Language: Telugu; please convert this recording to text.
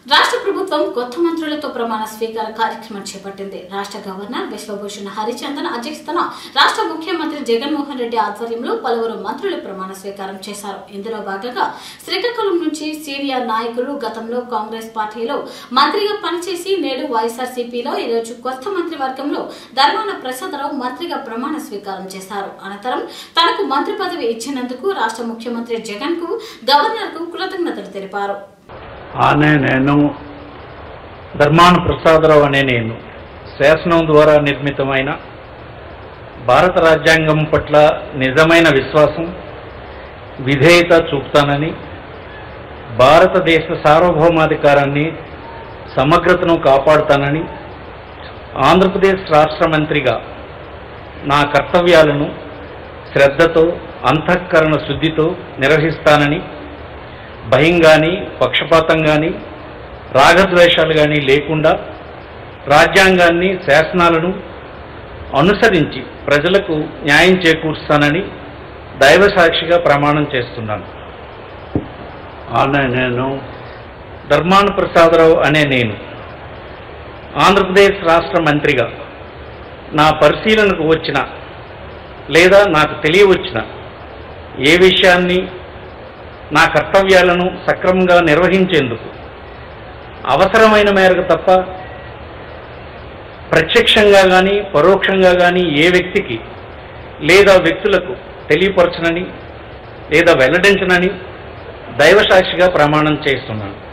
రాష్ట్ర ప్రభుత్వం కొత్త మంత్రులతో ప్రమాణ స్వీకార కార్యక్రమం చేపట్టింది రాష్ట్ర గవర్నర్ విశ్వభూషణ్ హరిచందన్ అధ్యక్షతన రాష్ట్ర ముఖ్యమంత్రి జగన్మోహన్ రెడ్డి ఆధ్వర్యంలో పలువురు మంత్రులు ప్రమాణ స్వీకారం చేశారు ఇందులో భాగంగా శ్రీకాకుళం నుంచి సీనియర్ నాయకులు గతంలో కాంగ్రెస్ పార్టీలో మంత్రిగా పనిచేసి నేడు వైఎస్ఆర్సీపీలో ఈరోజు కొత్త మంత్రివర్గంలో ధర్మాన ప్రసాదరావు మంత్రిగా ప్రమాణ స్వీకారం చేశారు అనంతరం తనకు మంత్రి పదవి ఇచ్చినందుకు రాష్ట్ర ముఖ్యమంత్రి జగన్ కు గవర్నర్ కు కృతజ్ఞతలు తెలిపారు అనే నేను ధర్మాన ప్రసాదరావు అనే నేను శాసనం ద్వారా నిర్మితమైన భారత రాజ్యాంగం పట్ల నిజమైన విశ్వాసం విధేయత చూపుతానని భారతదేశ సార్వభౌమాధికారాన్ని సమగ్రతను కాపాడుతానని ఆంధ్రప్రదేశ్ రాష్ట్ర మంత్రిగా నా కర్తవ్యాలను శ్రద్ధతో అంతఃకరణ శుద్ధితో నిర్వహిస్తానని భయం కానీ పక్షపాతం కానీ రాగద్వేషాలు కానీ లేకుండా రాజ్యాంగాన్ని శాసనాలను అనుసరించి ప్రజలకు న్యాయం చేకూరుస్తానని దైవ సాక్షిగా ప్రమాణం చేస్తున్నాను అనే నేను ధర్మాన ప్రసాదరావు అనే నేను ఆంధ్రప్రదేశ్ రాష్ట్ర మంత్రిగా నా పరిశీలనకు వచ్చిన లేదా నాకు తెలియవచ్చిన ఏ విషయాన్ని నా కర్తవ్యాలను సక్రమంగా నిర్వహించేందుకు అవసరమైన మేరకు తప్ప ప్రత్యక్షంగా కానీ పరోక్షంగా కానీ ఏ వ్యక్తికి లేదా వ్యక్తులకు తెలియపరచనని లేదా వెల్లడించనని దైవసాక్షిగా ప్రమాణం చేస్తున్నాను